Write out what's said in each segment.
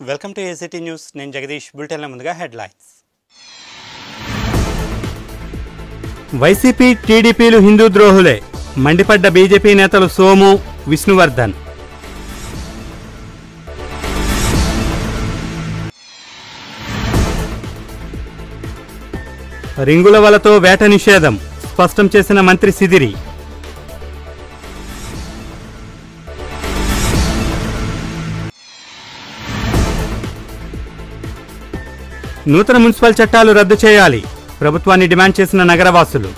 welcome to ACT news నేను జగదీష్ బులెటిన్ల ముందుగా హెడ్లైన్స్ వైసీపీ టీడీపీలు హిందూ ద్రోహులే మండిపడ్డ బీజేపీ నేతలు సోము విష్ణువర్ధన్ రింగుల వలతో వేట నిషేధం స్పష్టం చేసిన మంత్రి సిదిరి నూతన మున్సిపల్ చట్టాలు రద్దు చేయాలి ప్రభుత్వాన్ని డిమాండ్ చేసిన నగరవాసులు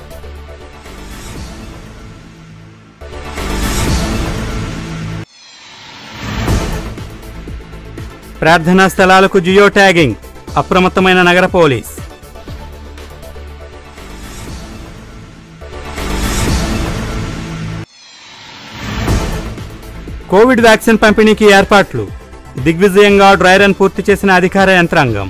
ప్రార్థనా స్థలాలకు జియో ట్యాగింగ్ అప్రమత్తమైన నగర పోలీస్ కోవిడ్ వ్యాక్సిన్ పంపిణీకి ఏర్పాట్లు దిగ్విజయంగా డ్రై రన్ పూర్తి చేసిన అధికార యంత్రాంగం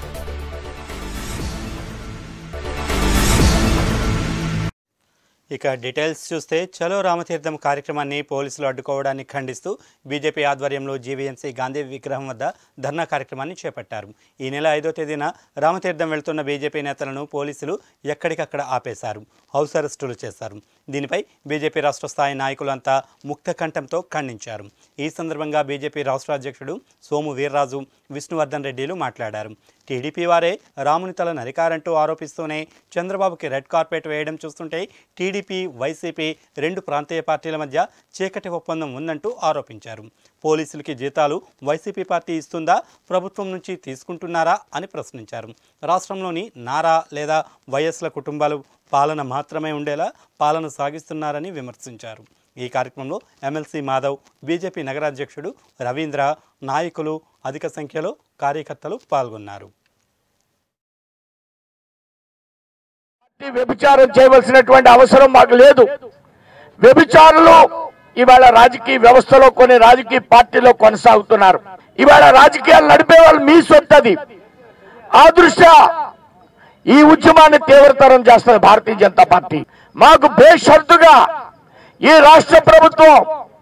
ఇక డీటెయిల్స్ చూస్తే చలో రామతీర్థం కార్యక్రమాన్ని పోలీసులు అడ్డుకోవడాన్ని ఖండిస్తూ బీజేపీ ఆధ్వర్యంలో జీవీఎంసీ గాంధీ విగ్రహం వద్ద ధర్నా కార్యక్రమాన్ని చేపట్టారు ఈ నెల ఐదో తేదీన రామతీర్థం వెళ్తున్న బీజేపీ నేతలను పోలీసులు ఎక్కడికక్కడ ఆపేశారు హౌస్ అరెస్టులు చేశారు దీనిపై బీజేపీ రాష్ట్ర స్థాయి నాయకులంతా ముక్త కంఠంతో ఖండించారు ఈ సందర్భంగా బీజేపీ రాష్ట్ర అధ్యక్షుడు సోము వీర్రాజు విష్ణువర్ధన్ రెడ్డిలు మాట్లాడారు టీడీపీ వారే రాముని తల నరికారంటూ ఆరోపిస్తూనే చంద్రబాబుకి రెడ్ కార్పెట్ వేయడం చూస్తుంటే టీడీపీ వైసీపీ రెండు ప్రాంతీయ పార్టీల మధ్య చీకటి ఒప్పందం ఉందంటూ ఆరోపించారు పోలీసులకి జీతాలు వైసీపీ పార్టీ ఇస్తుందా ప్రభుత్వం నుంచి తీసుకుంటున్నారా అని ప్రశ్నించారు రాష్ట్రంలోని నారా లేదా వైఎస్ల కుటుంబాలు పాలన మాత్రమే ఉండేలా పాలన సాగిస్తున్నారని విమర్శించారు ఈ కార్యక్రమంలో ఎమ్మెల్సీ మాధవ్ బీజేపీ నగరాధ్యక్షుడు రవీంద్ర నాయకులు అధిక సంఖ్యలో కార్యకర్తలు పాల్గొన్నారు పార్టీ వ్యభిచారం చేయవలసినటువంటి అవసరం మాకు లేదు వ్యభిచారులు ఇవాళ రాజకీయ వ్యవస్థలో కొన్ని రాజకీయ పార్టీలో కొనసాగుతున్నారు ఇవాళ రాజకీయాలు నడిపే వాళ్ళు మీ సొత్తది ఆ దృష్ట్యా ఈ ఉద్యమాన్ని తీవ్రతరం చేస్తుంది భారతీయ జనతా పార్టీ మాకు బేషరతుగా ఈ రాష్ట్ర ప్రభుత్వం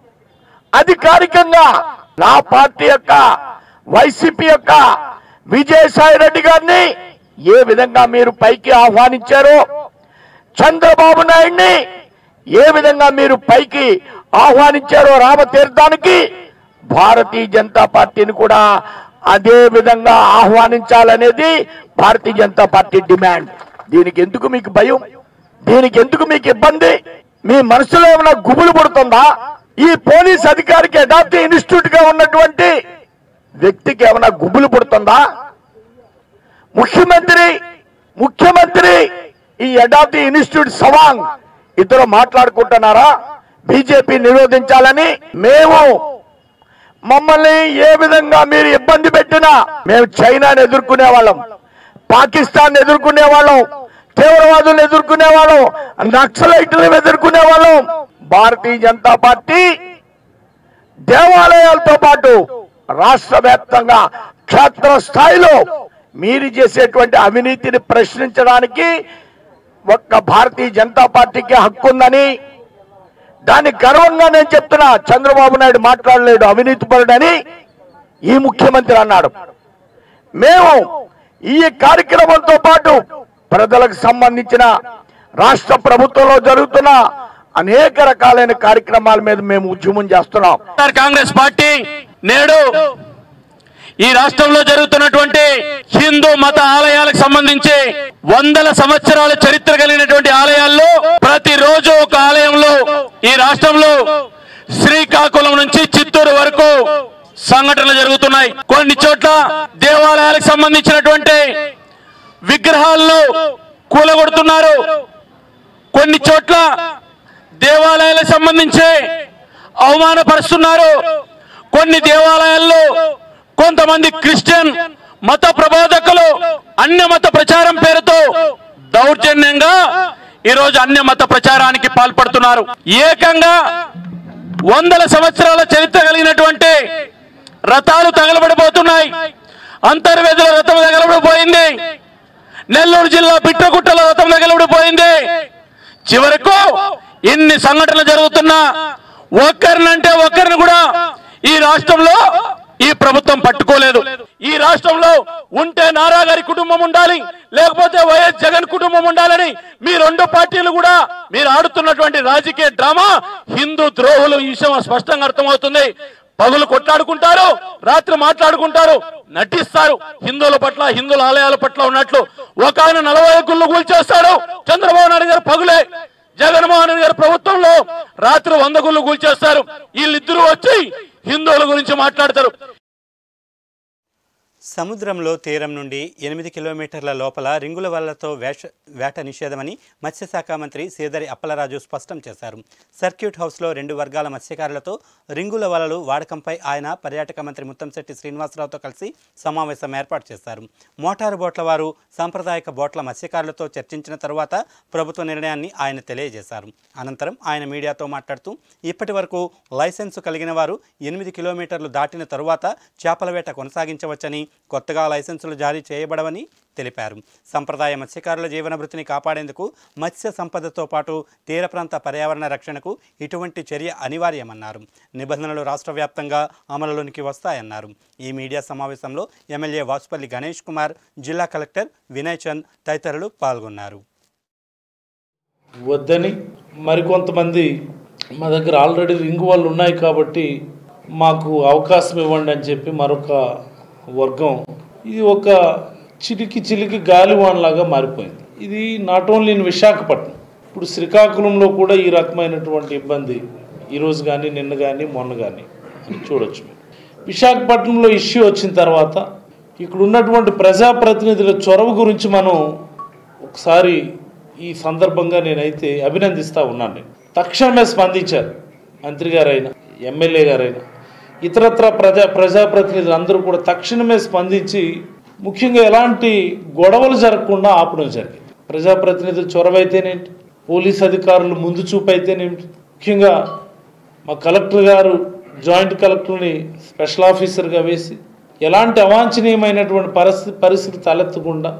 అధికారికంగా నా పార్టీ యొక్క వైసీపీ యొక్క విజయసాయి రెడ్డి గారిని ఏ విధంగా మీరు పైకి ఆహ్వానించారో చంద్రబాబు నాయుడిని ఏ విధంగా మీరు పైకి ఆహ్వానించారో రామతీర్థానికి భారతీయ జనతా పార్టీని కూడా అదే విధంగా ఆహ్వానించాలనేది భారతీయ జనతా పార్టీ డిమాండ్ దీనికి ఎందుకు మీకు భయం దీనికి ఎందుకు మీకు ఇబ్బంది మీ మనసులో ఏమైనా గుబులు పుడుతుందా ఈ పోలీస్ అధికారికి అడాప్ట్ ఇన్స్టిట్యూట్ గా ఉన్నటువంటి వ్యక్తికి ఏమైనా గుబులు పుడుతుందా ముఖ్యమంత్రి ముఖ్యమంత్రి ఈ అడాప్ట్ ఇన్స్టిట్యూట్ సవాంగ్ ఇద్దరు మాట్లాడుకుంటున్నారా బీజేపీ నిరోధించాలని మేము మమ్మల్ని ఏ విధంగా మీరు ఇబ్బంది పెట్టినా మేము చైనాను ఎదుర్కొనే వాళ్ళం పాకిస్తాన్ ఎదుర్కొనే వాళ్ళం తీవ్రవాదులను ఎదుర్కొనే వాళ్ళం నక్సలైట్లను ఎదుర్కొనే వాళ్ళం భారతీయ జనతా పార్టీ దేవాలయాలతో పాటు రాష్ట్ర వ్యాప్తంగా క్షేత్ర స్థాయిలో మీరు చేసేటువంటి అవినీతిని ప్రశ్నించడానికి ఒక్క భారతీయ జనతా పార్టీకి హక్కు ఉందని దాన్ని గర్వంగా నేను చెప్తున్నా చంద్రబాబు నాయుడు మాట్లాడలేడు అవినీతి పరుడని ఈ ముఖ్యమంత్రి అన్నాడు మేము ఈ కార్యక్రమంతో పాటు ప్రజలకు సంబంధించిన రాష్ట్ర ప్రభుత్వంలో జరుగుతున్న అనేక రకాలైన కార్యక్రమాల మీద మేము ఉద్యమం చేస్తున్నాం వైఎస్ఆర్ కాంగ్రెస్ పార్టీ నేడు ఈ రాష్ట్రంలో జరుగుతున్నటువంటి హిందూ మత ఆలయాలకు సంబంధించి వందల సంవత్సరాల చరిత్ర కలిగినటువంటి ఆలయాల్లో ప్రతిరోజు ఒక ఆలయంలో ఈ రాష్ట్రంలో శ్రీకాకుళం నుంచి చిత్తూరు వరకు సంఘటనలు జరుగుతున్నాయి కొన్ని చోట్ల దేవాలయాలకు సంబంధించినటువంటి విగ్రహాలను కూలగొడుతున్నారు కొన్ని చోట్ల దేవాలయాలకు సంబంధించి అవమానపరుస్తున్నారు కొన్ని దేవాలయాల్లో కొంతమంది క్రిస్టియన్ మత ప్రబోధకులు అన్య మత ప్రచారం పేరుతో దౌర్జన్యంగా ఈరోజు అన్య మత ప్రచారానికి పాల్పడుతున్నారు ఏకంగా వందల సంవత్సరాల చరిత్ర కలిగినటువంటి రథాలు తగలబడిపోతున్నాయి అంతర్వేదుల రథం తగలబడిపోయింది నెల్లూరు జిల్లా పిట్రగుట్టలో రథం తగలబడిపోయింది చివరకు ఇన్ని సంఘటనలు జరుగుతున్నా ఒక్కరినంటే ఒక్కరిని కూడా ఈ రాష్ట్రంలో ఈ ప్రభుత్వం పట్టుకోలేదు ఈ రాష్ట్రంలో ఉంటే నారా గారి కుటుంబం ఉండాలి లేకపోతే వైఎస్ జగన్ కుటుంబం ఉండాలని మీ రెండు పార్టీలు కూడా మీరు ఆడుతున్నటువంటి రాజకీయ డ్రామా హిందూ ద్రోహులు ఈ విషయం స్పష్టంగా అర్థమవుతుంది పగులు కొట్లాడుకుంటారు రాత్రి మాట్లాడుకుంటారు నటిస్తారు హిందువుల పట్ల హిందువుల ఆలయాల పట్ల ఉన్నట్లు ఒక ఆయన నలభై గుళ్ళు కూల్చేస్తాడు చంద్రబాబు నాయుడు గారు పగులే జగన్మోహన్ రెడ్డి గారి ప్రభుత్వంలో రాత్రి వంద గుళ్ళు కూల్చేస్తారు వీళ్ళిద్దరూ వచ్చి హిందువుల గురించి మాట్లాడతారు సముద్రంలో తీరం నుండి ఎనిమిది కిలోమీటర్ల లోపల రింగుల వలలతో వేష వేట నిషేధమని మత్స్యశాఖ మంత్రి సీదరి అప్పలరాజు స్పష్టం చేశారు సర్క్యూట్ హౌస్లో రెండు వర్గాల మత్స్యకారులతో రింగుల వలలు వాడకంపై ఆయన పర్యాటక మంత్రి ముత్తంశెట్టి శ్రీనివాసరావుతో కలిసి సమావేశం ఏర్పాటు చేశారు మోటారు బోట్ల వారు సాంప్రదాయక బోట్ల మత్స్యకారులతో చర్చించిన తరువాత ప్రభుత్వ నిర్ణయాన్ని ఆయన తెలియజేశారు అనంతరం ఆయన మీడియాతో మాట్లాడుతూ ఇప్పటి వరకు లైసెన్సు కలిగిన వారు ఎనిమిది కిలోమీటర్లు దాటిన తరువాత చేపల వేట కొనసాగించవచ్చని కొత్తగా లైసెన్సులు జారీ చేయబడవని తెలిపారు సంప్రదాయ మత్స్యకారుల జీవన వృత్తిని కాపాడేందుకు మత్స్య సంపదతో పాటు తీర ప్రాంత పర్యావరణ రక్షణకు ఇటువంటి చర్య అనివార్యమన్నారు నిబంధనలు రాష్ట్ర వ్యాప్తంగా అమలులోనికి వస్తాయన్నారు ఈ మీడియా సమావేశంలో ఎమ్మెల్యే వాసుపల్లి గణేష్ కుమార్ జిల్లా కలెక్టర్ వినయ్ చంద్ తదితరులు పాల్గొన్నారు వద్దని మరికొంతమంది మా దగ్గర ఆల్రెడీ రింగ్ వాళ్ళు ఉన్నాయి కాబట్టి మాకు అవకాశం ఇవ్వండి అని చెప్పి మరొక వర్గం ఇది ఒక చిలికి చిలికి గాలివాన్లాగా మారిపోయింది ఇది నాట్ ఓన్లీ ఇన్ విశాఖపట్నం ఇప్పుడు శ్రీకాకుళంలో కూడా ఈ రకమైనటువంటి ఇబ్బంది ఈరోజు కానీ నిన్న కానీ మొన్న కానీ అని చూడొచ్చు మీరు విశాఖపట్నంలో ఇష్యూ వచ్చిన తర్వాత ఇక్కడ ఉన్నటువంటి ప్రజాప్రతినిధుల చొరవ గురించి మనం ఒకసారి ఈ సందర్భంగా నేనైతే అభినందిస్తూ ఉన్నాను నేను తక్షణమే స్పందించారు మంత్రి గారైనా ఎమ్మెల్యే గారైనా ఇతరత్ర ప్రజా ప్రజాప్రతినిధులు అందరూ కూడా తక్షణమే స్పందించి ముఖ్యంగా ఎలాంటి గొడవలు జరగకుండా ఆపడం జరిగింది ప్రజాప్రతినిధుల చొరవ అయితేనేంటి పోలీస్ అధికారులు ముందు చూపు అయితేనేమిటి ముఖ్యంగా మా కలెక్టర్ గారు జాయింట్ కలెక్టర్ని స్పెషల్ ఆఫీసర్గా వేసి ఎలాంటి అవాంఛనీయమైనటువంటి పరిస్థితి పరిస్థితి తలెత్తకుండా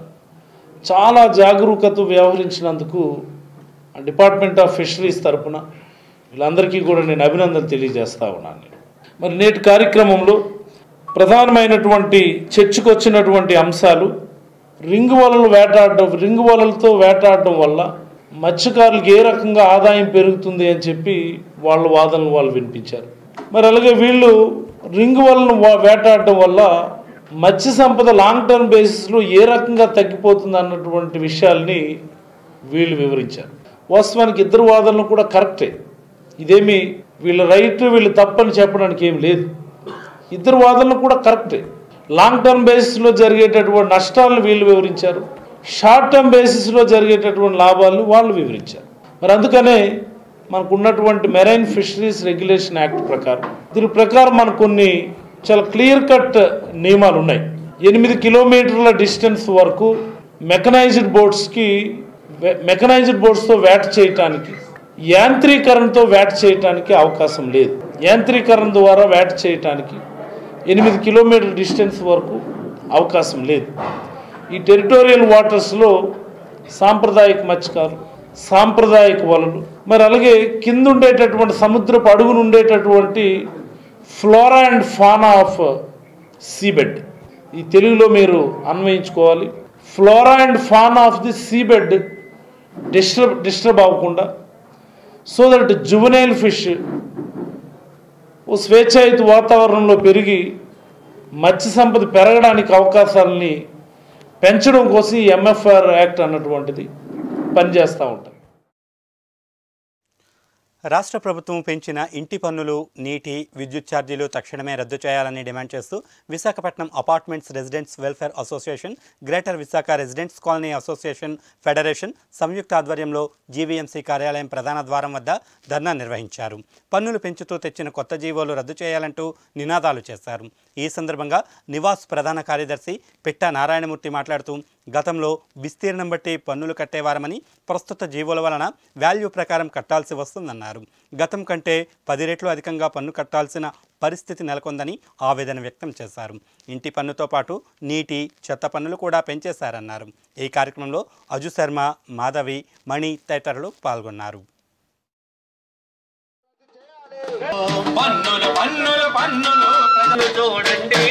చాలా జాగరూకత వ్యవహరించినందుకు డిపార్ట్మెంట్ ఆఫ్ ఫిషరీస్ తరపున వీళ్ళందరికీ కూడా నేను అభినందనలు తెలియజేస్తా ఉన్నాను నేను మరి నేటి కార్యక్రమంలో ప్రధానమైనటువంటి చర్చకొచ్చినటువంటి అంశాలు రింగు వలలు వేటాడడం రింగు వలలతో వేటాడడం వల్ల మత్స్యకారులకు ఏ రకంగా ఆదాయం పెరుగుతుంది అని చెప్పి వాళ్ళ వాదనలు వాళ్ళు వినిపించారు మరి అలాగే వీళ్ళు రింగు వలను వా- వేటాడడం వల్ల మత్స్య సంపద లాంగ్ టర్మ్ బేసిస్లో ఏ రకంగా తగ్గిపోతుంది అన్నటువంటి విషయాల్ని వీళ్ళు వివరించారు వాస్తవానికి ఇద్దరు వాదనలు కూడా కరెక్టే ఇదేమి వీళ్ళ రైట్ వీళ్ళు తప్పని చెప్పడానికి ఏం లేదు ఇద్దరు వాదనలు కూడా కరెక్టే లాంగ్ టర్మ్ బేసిస్లో జరిగేటటువంటి నష్టాలను వీళ్ళు వివరించారు షార్ట్ టర్మ్ బేసిస్లో జరిగేటటువంటి లాభాలను వాళ్ళు వివరించారు మరి అందుకనే మనకు ఉన్నటువంటి మెరైన్ ఫిషరీస్ రెగ్యులేషన్ యాక్ట్ ప్రకారం దీని ప్రకారం మనకు కొన్ని చాలా క్లియర్ కట్ నియమాలు ఉన్నాయి ఎనిమిది కిలోమీటర్ల డిస్టెన్స్ వరకు మెకనైజ్డ్ బోట్స్కి మెకనైజ్డ్ బోట్స్తో వేట చేయటానికి యాంత్రీకరణతో వేట చేయటానికి అవకాశం లేదు యాంత్రీకరణ ద్వారా వేట చేయటానికి ఎనిమిది కిలోమీటర్ డిస్టెన్స్ వరకు అవకాశం లేదు ఈ టెరిటోరియల్ వాటర్స్లో సాంప్రదాయక మత్స్యకారులు సాంప్రదాయక వలలు మరి అలాగే కింద ఉండేటటువంటి సముద్రపు అడుగున ఉండేటటువంటి flora and fauna of seabed ఈ తెలుగులో మీరు అన్వయించుకోవాలి flora and fauna of the seabed disturb disturb అవ్వకుండా సో దట్ జువనైల్ ఫిష్ ఓ స్వేచ్ఛాయుత వాతావరణంలో పెరిగి మత్స్య సంపద పెరగడానికి అవకాశాలని పెంచడం కోసం ఈ ఎంఎఫ్ఆర్ యాక్ట్ అన్నటువంటిది పనిచేస్తూ ఉంటుంది రాష్ట్ర ప్రభుత్వం పెంచిన ఇంటి పన్నులు నీటి విద్యుత్ ఛార్జీలు తక్షణమే రద్దు చేయాలని డిమాండ్ చేస్తూ Visakhapatnam apartments residents welfare association greater Visakha residents colony association federation సంయుక్త ఆధ్వర్యంలో జీవీఎంసీ కార్యాలయం ప్రధాన ద్వారం వద్ద ధర్నా నిర్వహించారు పన్నులు పెంచుతూ తెచ్చిన కొత్త జీవోలు రద్దు చేయాలంటూ నినాదాలు చేశారు ఈ సందర్భంగా నివాస్ ప్రధాన కార్యదర్శి పిట్ట నారాయణమూర్తి మాట్లాడుతూ గతంలో విస్తీర్ణం బట్టి పన్నులు కట్టేవారమని ప్రస్తుత జీవోల వలన వాల్యూ ప్రకారం కట్టాల్సి వస్తుందన్నారు గతం కంటే పది రెట్లు అధికంగా పన్ను కట్టాల్సిన పరిస్థితి నెలకొందని ఆవేదన వ్యక్తం చేశారు ఇంటి పన్నుతో పాటు నీటి చెత్త పన్నులు కూడా పెంచేశారన్నారు ఈ కార్యక్రమంలో అజు శర్మ మాధవి మణి తదితరులు పాల్గొన్నారు పన్నులు పన్నులు పన్నులు ప్రజలు చూడండి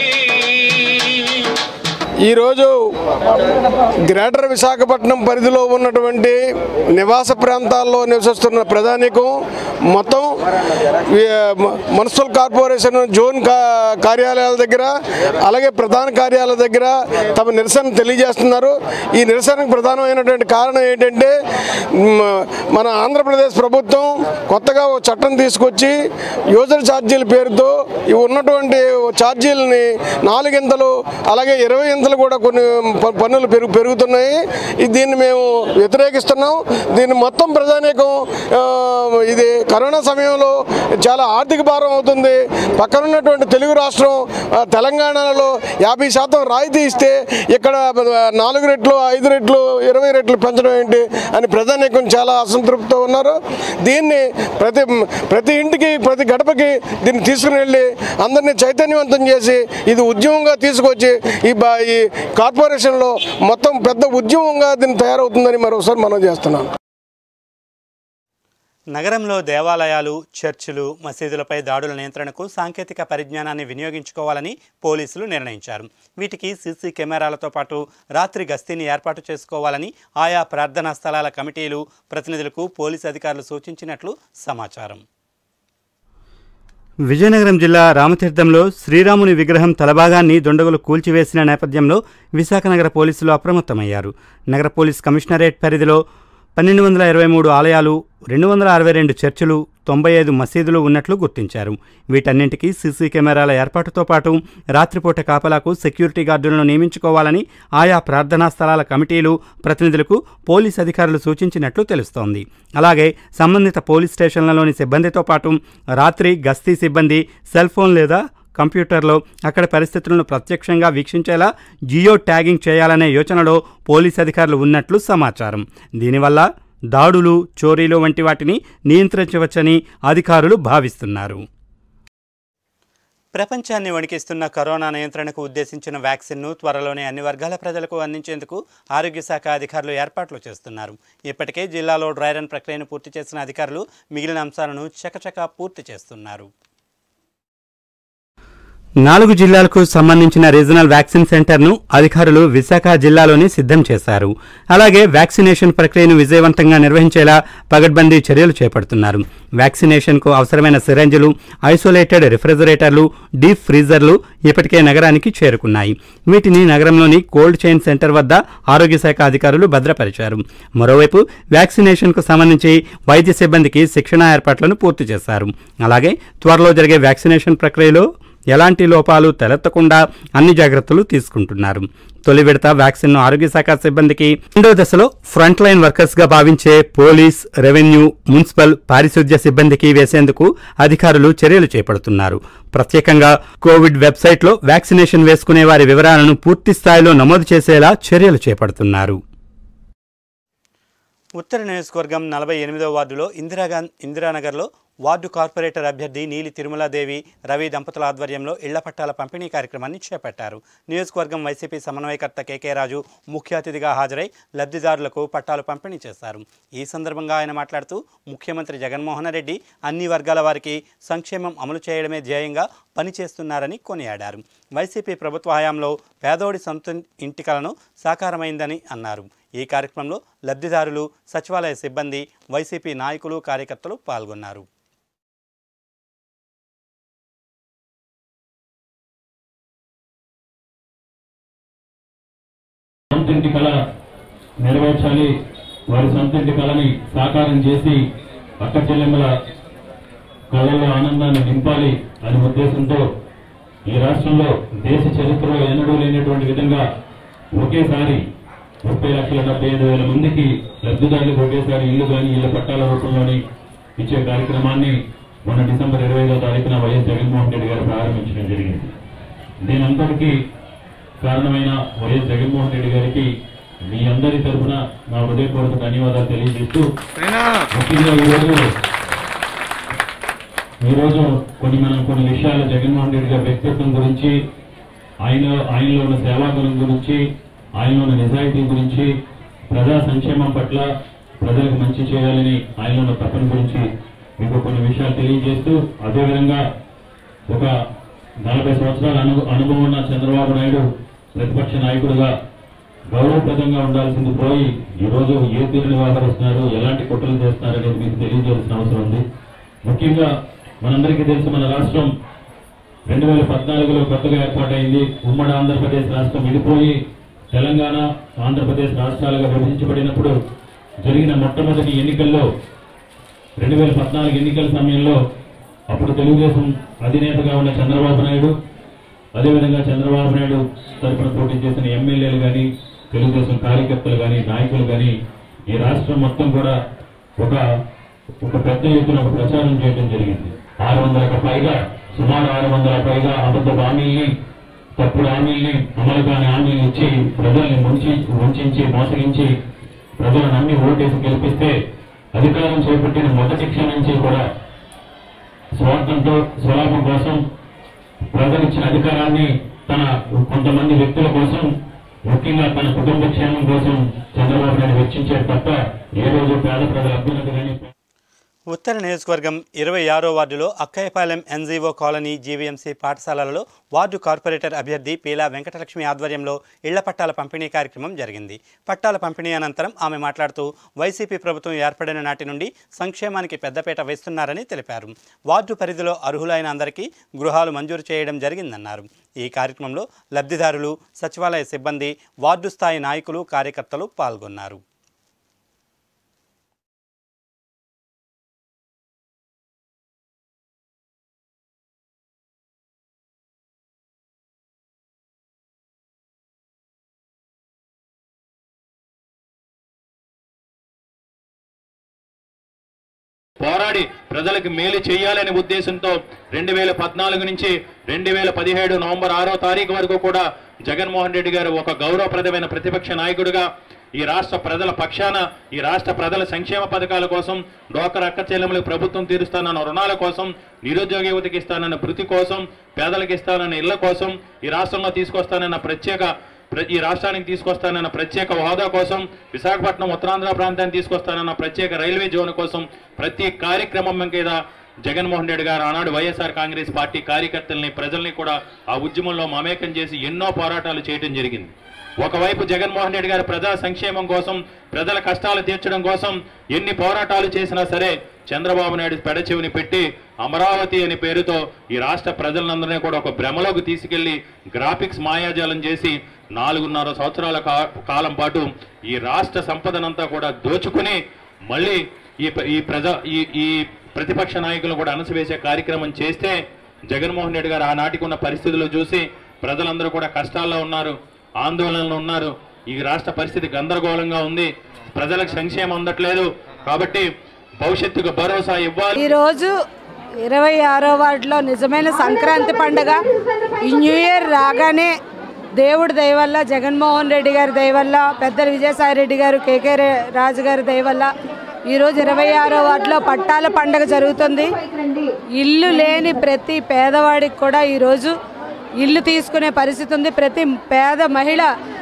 ఈరోజు గ్రేటర్ విశాఖపట్నం పరిధిలో ఉన్నటువంటి నివాస ప్రాంతాల్లో నివసిస్తున్న ప్రధానికం మొత్తం వి- మ- మున్సిపల్ కార్పొరేషన్ జోన్ కా- కార్యాలయాల దగ్గర అలాగే ప్రధాన కార్యాలయాల దగ్గర తమ నిరసన తెలియజేస్తున్నారు ఈ నిరసనకు ప్రధానమైనటువంటి కారణం ఏంటంటే మ- మన ఆంధ్రప్రదేశ్ ప్రభుత్వం కొత్తగా ఓ చట్టం తీసుకొచ్చి యూజర్ ఛార్జీల పేరుతో ఇవి ఉన్నటువంటి ఛార్జీలని నాలుగింతలు అలాగే ఇరవై ఇంతలు కూడా కొన్ని ప- పన్నులు పెరుగు పెరుగుతున్నాయి ఇది దీన్ని మేము వ్యతిరేకిస్తున్నాం దీన్ని మొత్తం ప్రజానీకం ఆ, ఇది కరోనా సమయంలో చాలా ఆర్థిక భారం అవుతుంది పక్కన ఉన్నటువంటి తెలుగు రాష్ట్రం ఆ, తెలంగాణలో యాభై శాతం రాయితీ ఇస్తే ఇక్కడ ఆ, నాలుగు రెట్లు ఐదు రెట్లు ఇరవై రెట్లు పెంచడం ఏంటి అని ప్రజానీకం చాలా అసంతృప్తితో ఉన్నారు దీన్ని ప్రతి ప్రతి ఇంటికి ప్రతి గడపకి దీన్ని తీసుకుని వెళ్ళి అందరినీ చైతన్యవంతం చేసి ఇది ఉద్యమంగా తీసుకొచ్చి ఈ బా ఈ కార్పొరేషన్లో మొత్తం పెద్ద ఉద్యమంగా దీన్ని తయారవుతుందని మరోసారి మనం చేస్తున్నాం నగరంలో దేవాలయాలు చర్చిలు మసీదులపై దాడుల నియంత్రణకు సాంకేతిక పరిజ్ఞానాన్ని వినియోగించుకోవాలని పోలీసులు నిర్ణయించారు వీటికి సీసీ కెమెరాలతో పాటు రాత్రి గస్తీని ఏర్పాటు చేసుకోవాలని ఆయా ప్రార్థనా స్థలాల కమిటీలు ప్రతినిధులకు పోలీసు అధికారులు సూచించినట్లు సమాచారం విజయనగరం జిల్లా రామతీర్థంలో శ్రీరాముని విగ్రహం తలభాగాన్ని దొండగులు కూల్చివేసిన నేపథ్యంలో విశాఖ నగర పోలీసులు అప్రమత్తమయ్యారు నగర పోలీస్ కమిషనరేట్ పరిధిలో పన్నెండు వందల ఇరవై మూడు ఆలయాలు రెండు వందల అరవై రెండు చర్చిలు తొంభై ఐదు మసీదులు ఉన్నట్లు గుర్తించారు వీటన్నింటికీ సీసీ కెమెరాల ఏర్పాటుతో పాటు రాత్రిపూట కాపలాకు సెక్యూరిటీ గార్డులను నియమించుకోవాలని ఆయా ప్రార్థనా స్థలాల కమిటీలు ప్రతినిధులకు పోలీస్ అధికారులు సూచించినట్లు తెలుస్తోంది అలాగే సంబంధిత పోలీస్ స్టేషన్లలోని సిబ్బందితో పాటు రాత్రి గస్తీ సిబ్బంది సెల్ ఫోన్ లేదా కంప్యూటర్లో అక్కడ పరిస్థితులను ప్రత్యక్షంగా వీక్షించేలా జియో ట్యాగింగ్ చేయాలనే యోచనలో పోలీస్ అధికారులు ఉన్నట్లు సమాచారం దీనివల్ల దాడులు చోరీలు వంటి వాటిని నియంత్రించవచ్చని అధికారులు భావిస్తున్నారు ప్రపంచాన్ని వణికిస్తున్న కరోనా నియంత్రణకు ఉద్దేశించిన వ్యాక్సిన్ను త్వరలోనే అన్ని వర్గాల ప్రజలకు అందించేందుకు ఆరోగ్య శాఖ అధికారులు ఏర్పాట్లు చేస్తున్నారు ఇప్పటికే జిల్లాలో డ్రై రన్ ప్రక్రియను పూర్తి చేసిన అధికారులు మిగిలిన అంశాలను చకచకా పూర్తి చేస్తున్నారు నాలుగు జిల్లాలకు సంబంధించిన రీజనల్ వ్యాక్సిన్ సెంటర్ను అధికారులు విశాఖ జిల్లాలోనే సిద్ధం చేశారు అలాగే వ్యాక్సినేషన్ ప్రక్రియను విజయవంతంగా నిర్వహించేలా పగడ్బందీ చర్యలు చేపడుతున్నారు వ్యాక్సినేషన్కు అవసరమైన సిరంజులు ఐసోలేటెడ్ రిఫ్రిజిరేటర్లు డీప్ ఫ్రీజర్లు ఇప్పటికే నగరానికి చేరుకున్నాయి వీటిని నగరంలోని కోల్డ్ చైన్ సెంటర్ వద్ద ఆరోగ్య శాఖ అధికారులు భద్రపరిచారు మరోవైపు వ్యాక్సినేషన్కు సంబంధించి వైద్య సిబ్బందికి శిక్షణ ఏర్పాట్లను పూర్తి చేశారు అలాగే త్వరలో జరిగే వ్యాక్సినేషన్ ప్రక్రియలో ఎలాంటి లోపాలు తలెత్తకుండా అన్ని జాగ్రత్తలు తీసుకుంటున్నారు తొలి విడత వ్యాక్సిన్ను ఆరోగ్య శాఖ సిబ్బందికి రెండో దశలో ఫ్రంట్ లైన్ వర్కర్స్ గా భావించే పోలీస్ రెవెన్యూ మున్సిపల్ పారిశుద్ధ్య సిబ్బందికి వేసేందుకు అధికారులు చర్యలు చేపడుతున్నారు ప్రత్యేకంగా కోవిడ్ వెబ్సైట్లో వ్యాక్సినేషన్ వేసుకునే వారి వివరాలను పూర్తి స్థాయిలో నమోదు చేసేలా చర్యలు చేపడుతున్నారు ఉత్తర నియోజకవర్గం నలభై ఎనిమిదో వార్డులో ఇందిరాగాంధీ ఇందిరానగర్లో వార్డు కార్పొరేటర్ అభ్యర్థి నీలి తిరుమలాదేవి రవి దంపతుల ఆధ్వర్యంలో ఇళ్ల పట్టాల పంపిణీ కార్యక్రమాన్ని చేపట్టారు నియోజకవర్గం వైసీపీ సమన్వయకర్త కేకే రాజు ముఖ్య అతిథిగా హాజరై లబ్ధిదారులకు పట్టాలు పంపిణీ చేశారు ఈ సందర్భంగా ఆయన మాట్లాడుతూ ముఖ్యమంత్రి జగన్మోహన్ రెడ్డి అన్ని వర్గాల వారికి సంక్షేమం అమలు చేయడమే ధ్యేయంగా పనిచేస్తున్నారని కొనియాడారు వైసీపీ ప్రభుత్వ హయాంలో పేదోడి సొంత ఇంటికలను సాకారమైందని అన్నారు ఈ కార్యక్రమంలో లబ్ధిదారులు సచివాలయ సిబ్బంది వైసీపీ నాయకులు కార్యకర్తలు పాల్గొన్నారు సొంతింటి కళ నెరవేర్చాలి వారి సొంతింటి కళని సాకారం చేసి అక్క చెల్లెమ్మల కళ్ళల్లో ఆనందాన్ని నింపాలి అనే ఉద్దేశంతో ఈ రాష్ట్రంలో దేశ చరిత్రలో ఎన్నడూ లేనటువంటి విధంగా ఒకేసారి ముప్పై లక్షల డెబ్బై ఐదు వేల మందికి లబ్ధిదారులకు ఒకేసారి ఇల్లు కానీ ఇళ్ల పట్టాల రూపంలోని ఇచ్చే కార్యక్రమాన్ని మొన్న డిసెంబర్ ఇరవై ఐదో తారీఖున వైఎస్ జగన్మోహన్ రెడ్డి గారు ప్రారంభించడం జరిగింది దీనంతటికీ కారణమైన వైఎస్ జగన్మోహన్ రెడ్డి గారికి మీ అందరి తరఫున నా హృదయపూర్వక ధన్యవాదాలు తెలియజేస్తూ ముఖ్యంగా ఈరోజు ఈరోజు కొన్ని మనం కొన్ని విషయాలు జగన్మోహన్ రెడ్డి గారి వ్యక్తిత్వం గురించి ఆయన ఆయనలో ఉన్న సేవాగుణం గురించి ఆయనలో ఉన్న నిజాయితీ గురించి ప్రజా సంక్షేమం పట్ల ప్రజలకు మంచి చేయాలని ఆయనలో ఉన్న తపన గురించి మీకు కొన్ని విషయాలు తెలియజేస్తూ అదేవిధంగా ఒక నలభై సంవత్సరాల అను అనుభవం ఉన్న చంద్రబాబు నాయుడు ప్రతిపక్ష నాయకుడిగా గౌరవప్రదంగా ఉండాల్సింది పోయి ఈరోజు ఏ తీరుని వ్యవహరిస్తున్నారు ఎలాంటి కుట్రలు చేస్తున్నారు అనేది మీకు తెలియజేయాల్సిన అవసరం ఉంది ముఖ్యంగా మనందరికీ తెలుసు మన రాష్ట్రం రెండు వేల పద్నాలుగులో కొత్తగా ఏర్పాటైంది ఉమ్మడి ఆంధ్రప్రదేశ్ రాష్ట్రం విడిపోయి తెలంగాణ ఆంధ్రప్రదేశ్ రాష్ట్రాలుగా విభజించబడినప్పుడు జరిగిన మొట్టమొదటి ఎన్నికల్లో రెండు వేల పద్నాలుగు ఎన్నికల సమయంలో అప్పుడు తెలుగుదేశం అధినేతగా ఉన్న చంద్రబాబు నాయుడు అదేవిధంగా చంద్రబాబు నాయుడు తరఫున పోటీ చేసిన ఎమ్మెల్యేలు కానీ తెలుగుదేశం కార్యకర్తలు కానీ నాయకులు కానీ ఈ రాష్ట్రం మొత్తం కూడా ఒక ఒక పెద్ద ఎత్తున ఒక ప్రచారం చేయడం జరిగింది ఆరు వందలకు పైగా సుమారు ఆరు వందల పైగా అబద్ధ హామీల్ని తప్పుడు హామీల్ని అమలు కాని హామీలు ఇచ్చి ప్రజల్ని ముంచి వంచి మోసగించి ప్రజలను నమ్మి ఓటేసి గెలిపిస్తే అధికారం చేపట్టిన మొదటి క్షణం నుంచి కూడా స్వార్థంతో స్వలాభం కోసం ప్రజలు ఇచ్చిన అధికారాన్ని తన కొంతమంది వ్యక్తుల కోసం ముఖ్యంగా తన కుటుంబ క్షేమం కోసం చంద్రబాబు నాయుడు వెచ్చించారు తప్ప ఏ రోజు పేద ప్రజల అభ్యున్నతి కానీ ఉత్తర నియోజకవర్గం ఇరవై ఆరో వార్డులో అక్కయ్యపాలెం ఎన్జీఓ కాలనీ జీవీఎంసీ పాఠశాలలలో వార్డు కార్పొరేటర్ అభ్యర్థి పీలా వెంకటలక్ష్మి ఆధ్వర్యంలో ఇళ్ల పట్టాల పంపిణీ కార్యక్రమం జరిగింది పట్టాల పంపిణీ అనంతరం ఆమె మాట్లాడుతూ వైసీపీ ప్రభుత్వం ఏర్పడిన నాటి నుండి సంక్షేమానికి పెద్దపీట వేస్తున్నారని తెలిపారు వార్డు పరిధిలో అర్హులైన అందరికీ గృహాలు మంజూరు చేయడం జరిగిందన్నారు ఈ కార్యక్రమంలో లబ్ధిదారులు సచివాలయ సిబ్బంది వార్డు స్థాయి నాయకులు కార్యకర్తలు పాల్గొన్నారు పోరాడి ప్రజలకు మేలు చేయాలనే ఉద్దేశంతో రెండు వేల పద్నాలుగు నుంచి రెండు వేల పదిహేడు నవంబర్ ఆరో తారీఖు వరకు కూడా జగన్మోహన్ రెడ్డి గారు ఒక గౌరవప్రదమైన ప్రతిపక్ష నాయకుడిగా ఈ రాష్ట్ర ప్రజల పక్షాన ఈ రాష్ట్ర ప్రజల సంక్షేమ పథకాల కోసం డోకర్ అక్క చెల్లెములకు ప్రభుత్వం తీరుస్తానన్న రుణాల కోసం నిరుద్యోగ యువతకి ఇస్తానన్న భృతి కోసం పేదలకు ఇస్తానన్న ఇళ్ల కోసం ఈ రాష్ట్రంలో తీసుకొస్తానన్న ప్రత్యేక ప్ర- ఈ రాష్ట్రానికి తీసుకొస్తానన్న ప్రత్యేక హోదా కోసం విశాఖపట్నం ఉత్తరాంధ్ర ప్రాంతాన్ని తీసుకొస్తానన్న ప్రత్యేక రైల్వే జోన్ కోసం ప్రతి కార్యక్రమం మీద జగన్మోహన్ రెడ్డి గారు ఆనాడు వైఎస్ఆర్ కాంగ్రెస్ పార్టీ కార్యకర్తల్ని ప్రజల్ని కూడా ఆ ఉద్యమంలో మమేకం చేసి ఎన్నో పోరాటాలు చేయడం జరిగింది ఒకవైపు జగన్మోహన్ రెడ్డి గారు ప్రజా సంక్షేమం కోసం ప్రజల కష్టాలు తీర్చడం కోసం ఎన్ని పోరాటాలు చేసినా సరే చంద్రబాబు నాయుడు పెడచెవిని పెట్టి అమరావతి అనే పేరుతో ఈ రాష్ట్ర ప్రజలందరినీ కూడా ఒక భ్రమలోకి తీసుకెళ్లి గ్రాఫిక్స్ మాయాజాలం చేసి నాలుగున్నర సంవత్సరాల కా- కాలం పాటు ఈ రాష్ట్ర సంపదనంతా కూడా దోచుకుని మళ్ళీ ఈ ప్ర- ఈ ప్రజా ఈ ఈ ప్రతిపక్ష నాయకులు కూడా అణసివేసే కార్యక్రమం చేస్తే జగన్మోహన్ రెడ్డి గారు ఆనాటికి ఉన్న పరిస్థితులు చూసి ప్రజలందరూ కూడా కష్టాల్లో ఉన్నారు ఆందోళనలో ఉన్నారు ఈ రాష్ట్ర పరిస్థితి గందరగోళంగా ఉంది ప్రజలకు సంక్షేమం అందట్లేదు కాబట్టి భవిష్యత్తుకు భరోసా ఇవ్వాలి ఈరోజు ఇరవై ఆరో వార్డులో నిజమైన సంక్రాంతి పండుగ ఈ న్యూ ఇయర్ రాగానే దేవుడి దయ వల్ల జగన్మోహన్ రెడ్డి గారి దయ వల్ల పెద్దలు విజయసాయి రెడ్డి గారు కేకే రే- రాజు గారి దయ వల్ల ఈరోజు ఇరవై ఆరో వార్డులో పట్టాల పండుగ జరుగుతుంది ఇల్లు లేని ప్రతి పేదవాడికి కూడా ఈరోజు ఇల్లు తీసుకునే పరిస్థితి ఉంది ప్రతి పేద మహిళ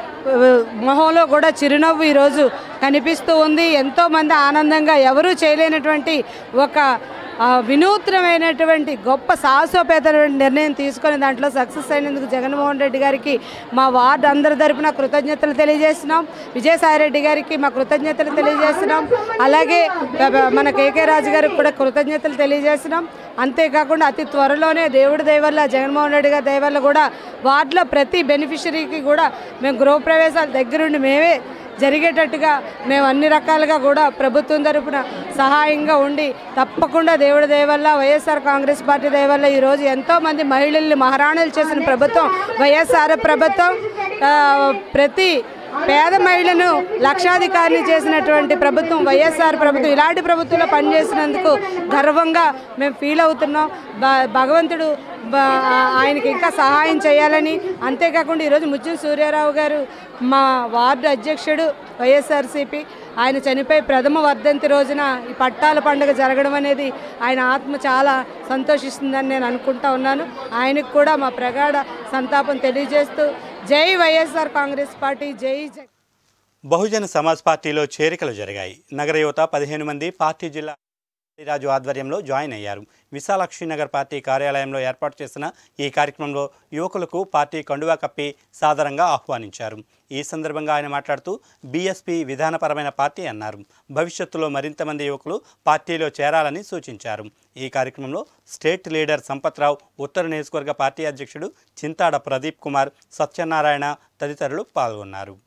మొహంలో కూడా చిరునవ్వు ఈరోజు కనిపిస్తూ ఉంది ఎంతోమంది ఆనందంగా ఎవరూ చేయలేనటువంటి ఒక ఆ, వినూత్నమైనటువంటి గొప్ప సాహసోపేతమైన నిర్ణయం తీసుకొని దాంట్లో సక్సెస్ అయినందుకు జగన్మోహన్ రెడ్డి గారికి మా వార్డు అందరి తరపున కృతజ్ఞతలు తెలియజేస్తున్నాం విజయసాయి రెడ్డి గారికి మా కృతజ్ఞతలు తెలియజేస్తున్నాం అలాగే ఆ, మన కేకే రాజు గారికి కూడా కృతజ్ఞతలు తెలియజేస్తున్నాం అంతేకాకుండా అతి త్వరలోనే దేవుడి దయ వల్ల జగన్మోహన్ రెడ్డి గారి దయ వల్ల కూడా వార్డులో ప్రతి బెనిఫిషరీకి కూడా మేము గృహప్రవేశాల దగ్గరుండి మేమే జరిగేటట్టుగా మేము అన్ని రకాలుగా కూడా ప్రభుత్వం తరపున సహాయంగా ఉండి తప్పకుండా దేవుడి దయ వల్ల వైఎస్ఆర్ కాంగ్రెస్ పార్టీ దయ వల్ల ఈరోజు ఎంతోమంది మహిళల్ని మహారాణులు చేసిన ప్రభుత్వం వైఎస్ఆర్ ప్రభుత్వం ఆ, ప్రతి పేద మహిళను లక్షాధికారిని చేసినటువంటి ప్రభుత్వం వైఎస్ఆర్ ప్రభుత్వం ఇలాంటి ప్రభుత్వంలో పనిచేసినందుకు గర్వంగా మేము ఫీల్ అవుతున్నాం భ- భగవంతుడు బ- ఆయనకి ఇంకా సహాయం చేయాలని అంతేకాకుండా ఈరోజు ముత్యం సూర్యారావు గారు మా వార్డు అధ్యక్షుడు వైఎస్ఆర్సీపీ ఆయన చనిపోయి ప్రథమ వర్ధంతి రోజున ఈ పట్టాల పండుగ జరగడం అనేది ఆయన ఆత్మ చాలా సంతోషిస్తుందని నేను అనుకుంటా ఉన్నాను ఆయనకు కూడా మా ప్రగాఢ సంతాపం తెలియజేస్తూ జై వైఎస్ఆర్ కాంగ్రెస్ పార్టీ జై జై బహుజన సమాజ్ పార్టీలో చేరికలు జరిగాయి నగర యువత పదిహేను మంది పార్టీ జిల్లా రాజు ఆధ్వర్యంలో జాయిన్ అయ్యారు విశాలాక్షి నగర్ పార్టీ కార్యాలయంలో ఏర్పాటు చేసిన ఈ కార్యక్రమంలో యువకులకు పార్టీ కండువా కప్పి సాదరంగా ఆహ్వానించారు ఈ సందర్భంగా ఆయన మాట్లాడుతూ బీఎస్పీ విధానపరమైన పార్టీ అన్నారు భవిష్యత్తులో మరింత మంది యువకులు పార్టీలో చేరాలని సూచించారు ఈ కార్యక్రమంలో స్టేట్ లీడర్ సంపత్రావు ఉత్తర నియోజకవర్గ పార్టీ అధ్యక్షుడు చింతాడ ప్రదీప్ కుమార్ సత్యనారాయణ తదితరులు పాల్గొన్నారు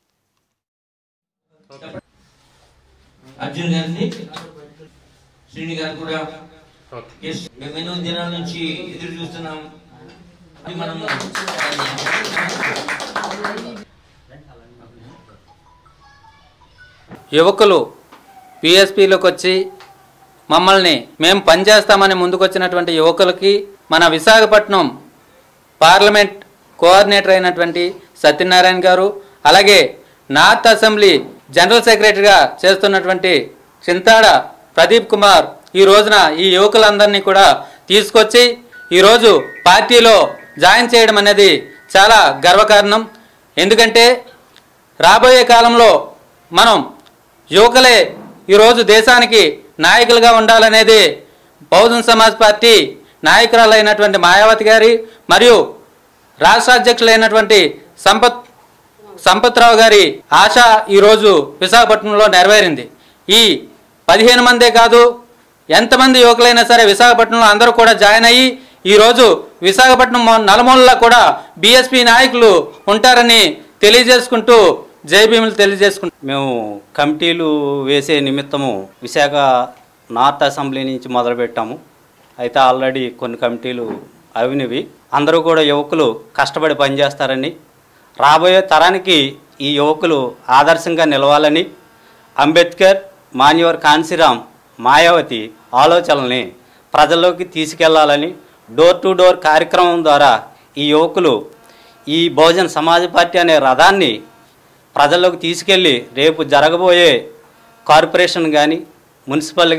అర్జున్ గారిని శ్రీని గారు కూడా ఎస్, మేము ఎన్నో దినాల నుంచి ఎదురు చూస్తున్నాం అది మనము యువకులు పిఎస్పిలోకి వచ్చి మమ్మల్ని మేము పనిచేస్తామని ముందుకొచ్చినటువంటి యువకులకి మన విశాఖపట్నం పార్లమెంట్ కోఆర్డినేటర్ అయినటువంటి సత్యనారాయణ గారు అలాగే నార్త్ అసెంబ్లీ జనరల్ సెక్రటరీగా చేస్తున్నటువంటి చింతాడ ప్రదీప్ కుమార్ ఈ రోజున ఈ యువకులందరినీ కూడా తీసుకొచ్చి ఈరోజు పార్టీలో జాయిన్ చేయడం అనేది చాలా గర్వకారణం ఎందుకంటే రాబోయే కాలంలో మనం యువకులే ఈరోజు దేశానికి నాయకులుగా ఉండాలనేది బహుజన్ సమాజ్ పార్టీ నాయకురాలైనటువంటి మాయావతి గారి మరియు రాష్ట్ర అధ్యక్షులైనటువంటి సంపత్ సంపత్రావు గారి ఆశ ఈరోజు విశాఖపట్నంలో నెరవేరింది ఈ పదిహేను మందే కాదు ఎంతమంది యువకులైనా సరే విశాఖపట్నంలో అందరూ కూడా జాయిన్ అయ్యి ఈరోజు విశాఖపట్నం మొ- నలుమూలలా కూడా బీఎస్పీ నాయకులు ఉంటారని తెలియజేసుకుంటూ జై భీములు తెలియజేసుకుంటూ మేము కమిటీలు వేసే నిమిత్తము విశాఖ నార్త్ అసెంబ్లీ నుంచి మొదలుపెట్టాము అయితే ఆల్రెడీ కొన్ని కమిటీలు అవినవి అందరూ కూడా యువకులు కష్టపడి పనిచేస్తారని రాబోయే తరానికి ఈ యువకులు ఆదర్శంగా నిలవాలని అంబేద్కర్ మాన్యువర్ కాన్సీరామ్ మాయావతి ఆలోచనల్ని ప్రజల్లోకి తీసుకెళ్లాలని డోర్ టు డోర్ కార్యక్రమం ద్వారా ఈ యువకులు ఈ బహుజన్ సమాజ్ పార్టీ అనే రథాన్ని ప్రజల్లోకి తీసుకెళ్ళి రేపు జరగబోయే కార్పొరేషన్ కానీ మున్సిపల్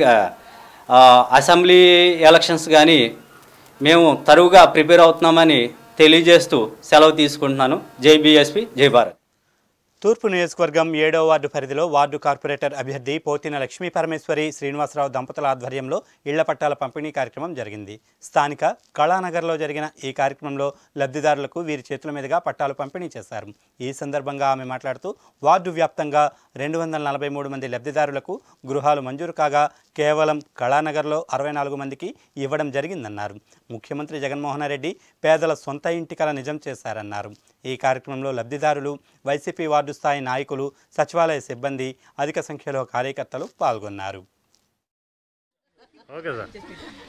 ఆ, అసెంబ్లీ ఎలక్షన్స్ కానీ మేము తరువుగా ప్రిపేర్ అవుతున్నామని తెలియజేస్తూ సెలవు తీసుకుంటున్నాను జై బీఎస్పీ జై భారత్ తూర్పు నియోజకవర్గం ఏడో వార్డు పరిధిలో వార్డు కార్పొరేటర్ అభ్యర్థి పోతిన లక్ష్మీ పరమేశ్వరి శ్రీనివాసరావు దంపతుల ఆధ్వర్యంలో ఇళ్ల పట్టాల పంపిణీ కార్యక్రమం జరిగింది స్థానిక కళానగర్లో జరిగిన ఈ కార్యక్రమంలో లబ్ధిదారులకు వీరి చేతుల మీదుగా పట్టాలు పంపిణీ చేశారు ఈ సందర్భంగా ఆమె మాట్లాడుతూ వార్డు వ్యాప్తంగా రెండు వందల నలభై మూడు మంది లబ్ధిదారులకు గృహాలు మంజూరు కాగా కేవలం కళానగర్లో అరవై నాలుగు మందికి ఇవ్వడం జరిగిందన్నారు ముఖ్యమంత్రి జగన్మోహన్ రెడ్డి పేదల సొంత ఇంటి కల నిజం చేశారన్నారు ఈ కార్యక్రమంలో లబ్ధిదారులు వైసీపీ వార్డు స్థాయి నాయకులు సచివాలయ సిబ్బంది అధిక సంఖ్యలో కార్యకర్తలు పాల్గొన్నారు ఓకే సార్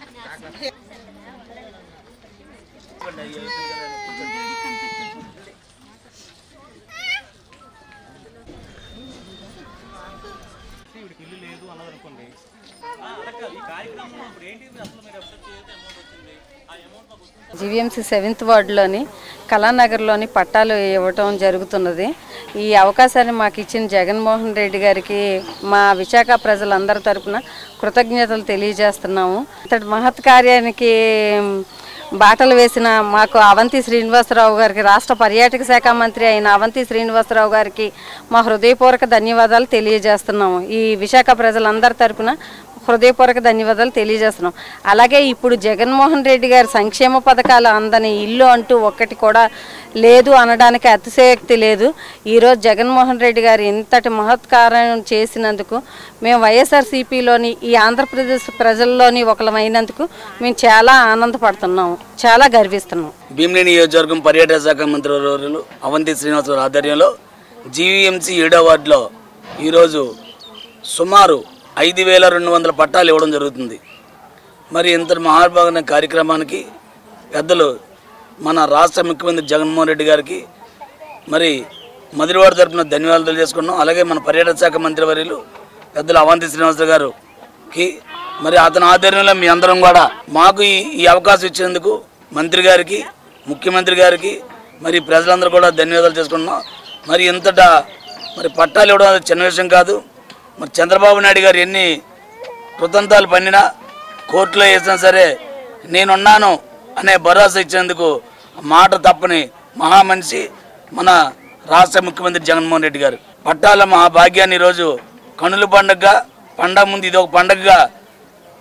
జీవీఎంసీ సెవెంత్ వార్డులోని కళానగర్లోని పట్టాలు ఇవ్వటం జరుగుతున్నది ఈ అవకాశాన్ని మాకు ఇచ్చిన జగన్మోహన్ రెడ్డి గారికి మా విశాఖ ప్రజలందరి తరపున కృతజ్ఞతలు తెలియజేస్తున్నాము ఇంతటి మహత్ కార్యానికి బాటలు వేసిన మాకు అవంతి శ్రీనివాసరావు గారికి రాష్ట్ర పర్యాటక శాఖ మంత్రి అయిన అవంతి శ్రీనివాసరావు గారికి మా హృదయపూర్వక ధన్యవాదాలు తెలియజేస్తున్నాము ఈ విశాఖ ప్రజలందరి తరపున హృదయపూర్వక ధన్యవాదాలు తెలియజేస్తున్నాం అలాగే ఇప్పుడు జగన్మోహన్ రెడ్డి గారి సంక్షేమ పథకాలు అందని ఇల్లు అంటూ ఒక్కటి కూడా లేదు అనడానికి అతిశయోక్తి లేదు ఈరోజు జగన్మోహన్ రెడ్డి గారు ఇంతటి మహత్కారం చేసినందుకు మేము వైఎస్ఆర్సీపీలోని ఈ ఆంధ్రప్రదేశ్ ప్రజల్లోని ఒకలమైనందుకు మేము చాలా ఆనందపడుతున్నాము చాలా గర్విస్తున్నాం భీమిలి నియోజకవర్గం పర్యాటక శాఖ మంత్రి వర్యులు అవంతి శ్రీనివాసరావు ఆధ్వర్యంలో జీవీఎంసీ ఏడో వార్డులో ఈరోజు సుమారు ఐదు వేల రెండు వందల పట్టాలు ఇవ్వడం జరుగుతుంది మరి ఇంతటి మహాభాగన కార్యక్రమానికి పెద్దలు మన రాష్ట్ర ముఖ్యమంత్రి జగన్మోహన్ రెడ్డి గారికి మరి మధురవాడ తరపున ధన్యవాదాలు తెలియజేసుకున్నాం అలాగే మన పర్యాటక శాఖ మంత్రి వర్యులు పెద్దలు అవంతి శ్రీనివాసరావు గారుకి మరి అతని ఆధ్వర్యంలో మీ అందరం కూడా మాకు ఈ ఈ అవకాశం ఇచ్చినందుకు మంత్రి గారికి ముఖ్యమంత్రి గారికి మరి ప్రజలందరూ కూడా ధన్యవాదాలు చేసుకుంటున్నాం మరి ఇంతటా మరి పట్టాలు ఇవ్వడం అది చిన్న విషయం కాదు మరి చంద్రబాబు నాయుడు గారు ఎన్ని కృతంతాలు పన్నినా కోర్టులో వేసినా సరే నేనున్నాను అనే భరోసా ఇచ్చేందుకు మాట తప్పని మహామనిషి మన రాష్ట్ర ముఖ్యమంత్రి జగన్మోహన్ రెడ్డి గారు పట్టాల మహాభాగ్యాన్ని ఈరోజు కనుల పండుగగా పండగ ముందు ఇది ఒక పండగగా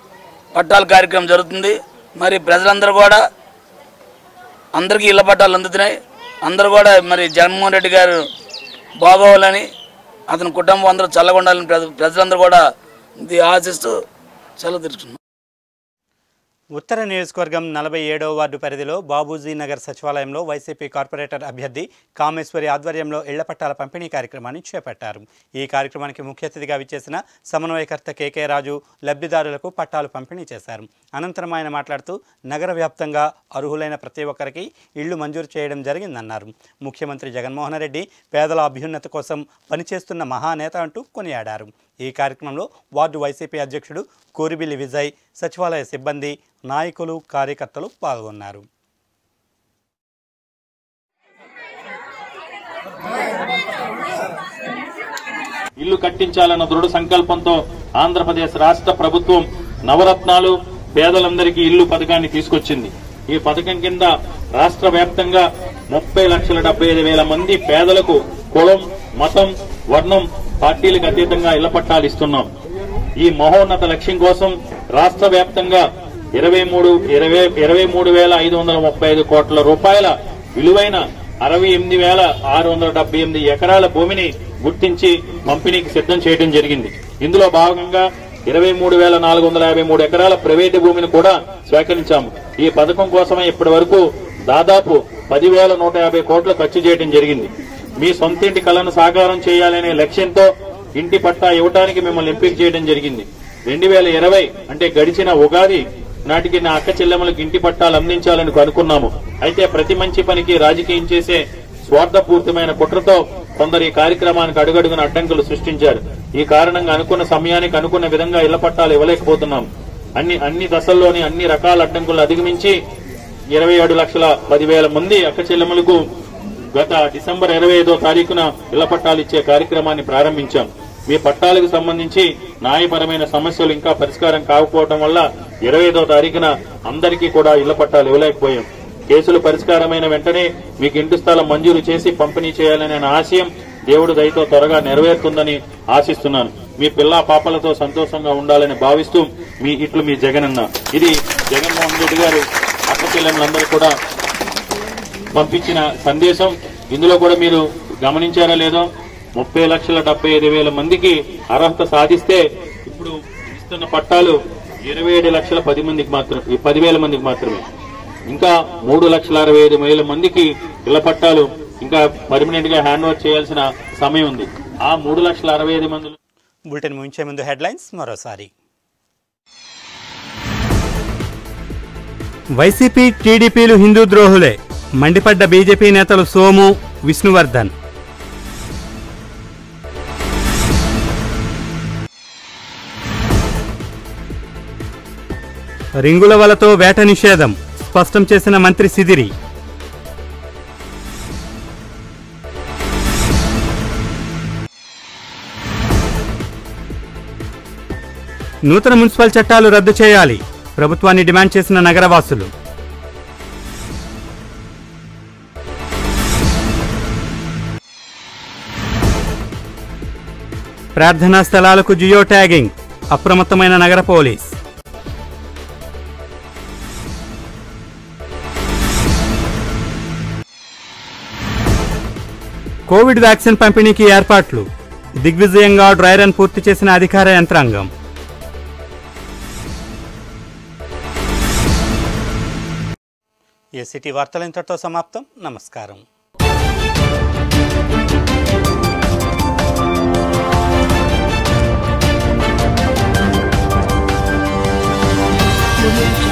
పట్టాల కార్యక్రమం జరుగుతుంది మరి ప్రజలందరూ కూడా అందరికీ ఇళ్ల పట్టాలు అందుతున్నాయి అందరూ కూడా మరి జగన్మోహన్ రెడ్డి గారు బాగోవాలని అతని కుటుంబం అందరూ చల్లగా ఉండాలని ప్రజ- ప్రజలందరూ కూడా ఇది ఆశిస్తూ సెలవు తీసుకున్నాం ఉత్తర నియోజకవర్గం నలభై ఏడవ వార్డు పరిధిలో బాబూజీ నగర్ సచివాలయంలో వైసీపీ కార్పొరేటర్ అభ్యర్థి కామేశ్వరి ఆధ్వర్యంలో ఇళ్ల పట్టాల పంపిణీ కార్యక్రమాన్ని చేపట్టారు ఈ కార్యక్రమానికి ముఖ్య అతిథిగా విచ్చేసిన సమన్వయకర్త కేకే రాజు లబ్ధిదారులకు పట్టాలు పంపిణీ చేశారు అనంతరం ఆయన మాట్లాడుతూ నగర వ్యాప్తంగా అర్హులైన ప్రతి ఒక్కరికి ఇళ్లు మంజూరు చేయడం జరిగిందన్నారు ముఖ్యమంత్రి జగన్మోహన్ రెడ్డి పేదల అభ్యున్నతి కోసం పనిచేస్తున్న మహానేత అంటూ కొనియాడారు ఈ కార్యక్రమంలో వార్డు వైసీపీ అధ్యక్షుడు కోరిబిల్లి విజయ్ సచివాలయ సిబ్బంది నాయకులు కార్యకర్తలు పాల్గొన్నారు ఇల్లు కట్టించాలన్న దృఢ సంకల్పంతో ఆంధ్రప్రదేశ్ రాష్ట్ర ప్రభుత్వం నవరత్నాలు పేదలందరికీ ఇల్లు పథకాన్ని తీసుకొచ్చింది ఈ పథకం కింద రాష్ట్ర వ్యాప్తంగా ముప్పై లక్షల డెబ్బై ఐదు వేల మంది పేదలకు కులం మతం వర్ణం పార్టీలకు అతీతంగా ఇళ్ల పట్టాలు ఇస్తున్నాం ఈ మహోన్నత లక్ష్యం కోసం రాష్ట్ర వ్యాప్తంగా ఇరవై మూడు ఇరవై ఇరవై మూడు వేల ఐదు వందల ముప్పై ఐదు కోట్ల రూపాయల విలువైన అరవై ఎనిమిది వేల ఆరు వందల డెబ్బై ఎనిమిది ఎకరాల భూమిని గుర్తించి పంపిణీకి సిద్ధం చేయడం జరిగింది ఇందులో భాగంగా ఇరవై మూడు వేల నాలుగు వందల యాభై మూడు ఎకరాల ప్రైవేటు భూమిని కూడా స్వీకరించాము ఈ పథకం కోసమే ఇప్పటి వరకు దాదాపు పదివేల నూట యాభై కోట్లు ఖర్చు చేయడం జరిగింది మీ సొంతింటి కళను సాకారం చేయాలనే లక్ష్యంతో ఇంటి పట్టా ఇవ్వడానికి మిమ్మల్ని ఎంపిక చేయడం జరిగింది రెండు వేల ఇరవై అంటే గడిచిన ఉగాది నాటికి నా అక్క చెల్లెమ్మలకు ఇంటి పట్టాలు అందించాలని అనుకున్నాము అయితే ప్రతి మంచి పనికి రాజకీయం చేసే స్వార్థపూర్తమైన కుట్రతో కొందరు ఈ కార్యక్రమానికి అడుగడుగున అడ్డంకులు సృష్టించారు ఈ కారణంగా అనుకున్న సమయానికి అనుకున్న విధంగా ఇళ్ల పట్టాలు ఇవ్వలేకపోతున్నాం అన్ని అన్ని దశల్లోని అన్ని రకాల అడ్డంకులు అధిగమించి ఇరవై ఏడు లక్షల పదివేల మంది అక్క చెల్లెమ్మలకు గత డిసెంబర్ ఇరవై ఐదో తారీఖున ఇళ్ల పట్టాలు ఇచ్చే కార్యక్రమాన్ని ప్రారంభించాం మీ పట్టాలకు సంబంధించి న్యాయపరమైన సమస్యలు ఇంకా పరిష్కారం కాకపోవడం వల్ల ఇరవై ఐదో తారీఖున అందరికీ కూడా ఇళ్ల పట్టాలు ఇవ్వలేకపోయాం కేసులు పరిష్కారమైన వెంటనే మీకు ఇంటి స్థలం మంజూరు చేసి పంపిణీ చేయాలనే నా ఆశయం దేవుడు దయతో త్వరగా నెరవేరుతుందని ఆశిస్తున్నాను మీ పిల్ల పాపలతో సంతోషంగా ఉండాలని భావిస్తూ మీ ఇట్లు మీ జగనన్న ఇది జగన్మోహన్ రెడ్డి గారు అక్క చెల్లెములందరూ కూడా పంపించిన సందేశం ఇందులో కూడా మీరు గమనించారా లేదో ముప్పై లక్షల డెబ్బై ఐదు వేల మందికి అర్హత సాధిస్తే ఇప్పుడు ఇస్తున్న పట్టాలు ఇరవై ఏడు లక్షల పది మందికి మాత్రం పదివేల మందికి మాత్రమే ఇంకా మూడు లక్షల అరవై ఐదు వేల మందికి ఇళ్ల పట్టాలు ఇంకా పర్మనెంట్ గా హ్యాండ్ ఓవర్ చేయాల్సిన సమయం ఉంది ఆ మూడు లక్షల అరవై ఐదు మంది బులెటిన్ ముగించే ముందు హెడ్లైన్స్ మరోసారి వైసీపీ టీడీపీలు హిందూ ద్రోహులే మండిపడ్డ బీజేపీ నేతలు సోము విష్ణువర్ధన్ రింగుల వలతో వేట నిషేధం స్పష్టం చేసిన మంత్రి సిదిరి నూతన మున్సిపల్ చట్టాలు రద్దు చేయాలి ప్రభుత్వాన్ని డిమాండ్ చేసిన నగరవాసులు ప్రార్థనా స్థలాలకు జియో ట్యాగింగ్ అప్రమత్తమైన నగర పోలీస్ కోవిడ్ వ్యాక్సిన్ పంపిణీకి ఏర్పాట్లు దిగ్విజయంగా డ్రై రన్ పూర్తి చేసిన అధికార యంత్రాంగం ఈ సిటీ వార్తలు ఇంతటితో సమాప్తం నమస్కారం Audio